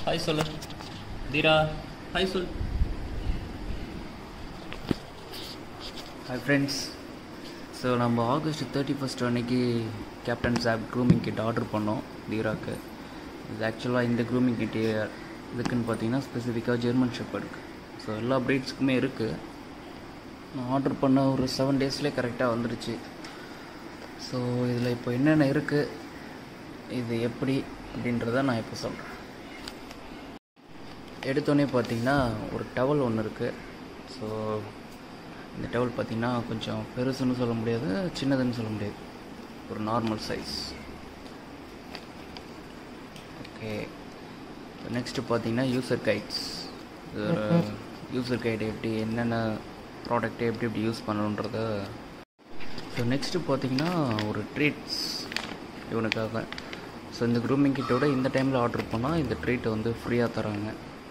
hi சொல்லு Theera hi சொல் hi friends so நம்ம ஆகஸ்ட் தேர்ட்டி ஃபஸ்ட் அன்னைக்கு கேப்டன் சாப் க்ரூமிங் கிட் ஆர்டர் பண்ணோம் தீராக்கு இது ஆக்சுவலாக இந்த க்ரூமிங் கிட் இதுக்குன்னு பார்த்தீங்கன்னா ஸ்பெசிஃபிக்காக ஜெர்மன் ஷெப்பர்டுக்கு ஸோ எல்லா ப்ரீட்ஸ்க்குமே இருக்குது நான் ஆர்டர் பண்ண ஒரு செவன் டேஸ்லேயே கரெக்டாக வந்துடுச்சு ஸோ இதில் இப்போ என்னென்ன இருக்குது இது எப்படி அப்படின்றத நான் இப்போ சொல்கிறேன் எடுத்தோடனே பார்த்தீங்கன்னா ஒரு டவல் ஒன்று இருக்குது ஸோ இந்த டவல் பார்த்தீங்கன்னா கொஞ்சம் பெருசுன்னு சொல்ல முடியாது சின்னதுன்னு சொல்ல முடியாது ஒரு நார்மல் சைஸ் ஓகே நெக்ஸ்ட்டு பார்த்தீங்கன்னா யூசர் கைட்ஸ் யூசர் கைடு எப்படி என்னென்ன ப்ராடக்ட் எப்படி எப்படி யூஸ் பண்ணணுன்றத ஸோ நெக்ஸ்ட்டு பார்த்தீங்கன்னா ஒரு ட்ரீட்ஸ் இவனுக்காக ஸோ இந்த க்ரூமிங் கிட்டோட இந்த டைமில் ஆர்டர் பண்ணால் இந்த ட்ரீட்டை வந்து ஃப்ரீயாக தராங்க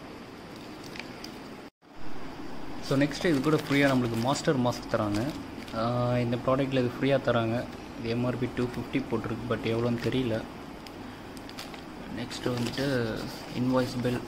ஸோ நெக்ஸ்ட்டு இது கூட ஃப்ரீயாக நம்மளுக்கு மாஸ்டர் மாஸ்க் தராங்க ஆஹ் இந்த ப்ராடக்ட்டில் இது ஃப்ரீயாக தராங்க இது எம்ஆர்பி டூ ஃபிஃப்டி போட்டிருக்கு பட் எவ்வளோன்னு தெரியல நெக்ஸ்ட்டு வந்துட்டு இன்வாய்ஸ் பில்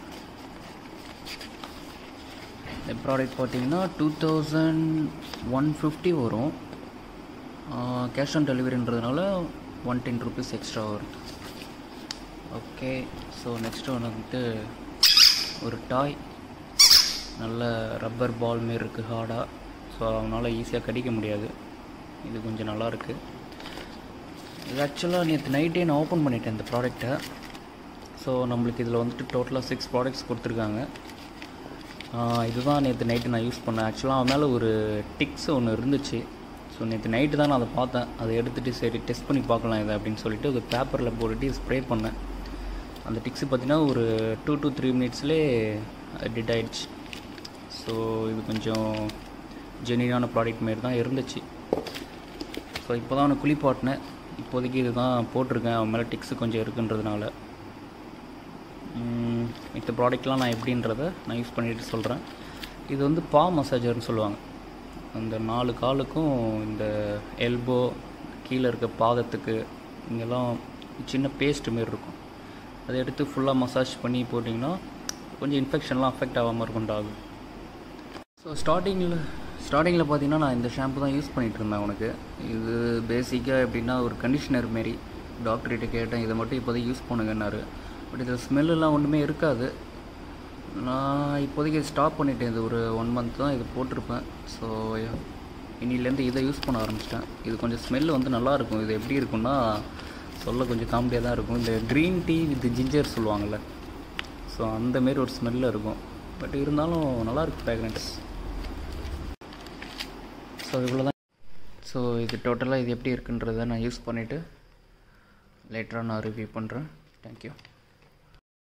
இந்த ப்ராடக்ட் பார்த்தீங்கன்னா டூ தௌசண்ட் ஒன் ஃபிஃப்டி வரும் கேஷ் ஆன் டெலிவரின்றதுனால ஒன் டென் ருபீஸ் எக்ஸ்ட்ரா வரும் ஓகே ஸோ நெக்ஸ்ட்டு ஒன்று வந்துட்டு ஒரு டாய் நல்ல ரப்பர் பால் மாரி இருக்குது ஹார்டாக ஸோ அவனால் ஈஸியாக கடிக்க முடியாது இது கொஞ்சம் நல்லா இருக்கு இது ஆக்சுவலாக நேற்று நைட்டே நான் ஓப்பன் பண்ணிட்டேன் இந்த ப்ராடக்ட்டை ஸோ நம்மளுக்கு இதில் வந்துட்டு டோட்டலாக சிக்ஸ் ப்ராடக்ட்ஸ் கொடுத்துருக்காங்க ஆஹ் இதுதான் நேற்று நைட்டு நான் யூஸ் பண்ணேன் ஆக்சுவலாக அவன் மேலே ஒரு டிக்ஸ் ஒன்று இருந்துச்சு ஸோ நேற்று நைட்டு தான் நான் அதை பார்த்தேன் அதை எடுத்துகிட்டு சரி டெஸ்ட் பண்ணி பார்க்கலாம் இதை அப்படின்னு சொல்லிட்டு ஒரு பேப்பரில் போட்டுட்டு ஸ்ப்ரே பண்ணேன் அந்த டிக்ஸு பார்த்தீங்கன்னா ஒரு டூ டு த்ரீ மினிட்ஸ்லேயே டிட் ஆயிடுச்சு ஸோ இது கொஞ்சம் ஜெனியூனான ப்ராடக்ட் மாரி தான் இருந்துச்சு ஸோ இப்போ தான் அவனை குளிப்பாட்டினேன் இப்போதைக்கு இதுதான் போட்டிருக்கேன் அவன் மேலே டிக்ஸு கொஞ்சம் இருக்குன்றதுனால ம், மித்த ப்ராடக்ட்லாம் நான் எப்படின்றத நான் யூஸ் பண்ணிட்டு சொல்கிறேன் இது வந்து பா மசாஜர்னு சொல்லுவாங்க அந்த நாலு காலுக்கும் இந்த எல்போ கீழே இருக்க பாதத்துக்கு இங்கெல்லாம் சின்ன பேஸ்ட் மாரி இருக்கும் அதை எடுத்து ஃபுல்லாக மசாஜ் பண்ணி போட்டிங்கன்னா கொஞ்சம் இன்ஃபெக்ஷன்லாம் அஃபெக்ட் ஆகாமல் இருக்கும் டாக் ஸோ ஸ்டார்டிங்கில் ஸ்டார்டிங்கில் பார்த்தீங்கன்னா நான் இந்த ஷாம்பு தான் யூஸ் பண்ணிகிட்டு இருந்தேன் உனக்கு இது பேசிக்காக எப்படின்னா ஒரு கண்டிஷனர் மாரி டாக்டர்கிட்ட கேட்டேன் இதை மட்டும் இப்போதைக்கு யூஸ் பண்ணுங்கன்னாரு பட் இதில் ஸ்மெல்லாம் ஒன்றுமே இருக்காது நான் இப்போதைக்கு ஸ்டாப் பண்ணிட்டேன் இது ஒரு ஒன் மந்த் தான் இது போட்டிருப்பேன் ஸோ இன்னிலேருந்து இதை யூஸ் பண்ண ஆரம்பிச்சிட்டேன் இது கொஞ்சம் ஸ்மெல் வந்து நல்லா இருக்கும் இது எப்படி இருக்கும்னா சொல்ல கொஞ்சம் காமெடியாக தான் இருக்கும் இந்த க்ரீன் டீ வித் ஜிஞ்சர் சொல்லுவாங்கள்ல ஸோ அந்த மாரி ஒரு ஸ்மெல்லில் இருக்கும் பட் இருந்தாலும் நல்லா இருக்கு ஃப்ராக்ரன்ஸ் ஸோ இவ்வளோ தான் ஸோ இது டோட்டலாக இது எப்படி இருக்குன்றதை நான் யூஸ் பண்ணிவிட்டு லேட்டராக நான் ரிவ்யூ பண்ணுறேன் தேங்க்யூ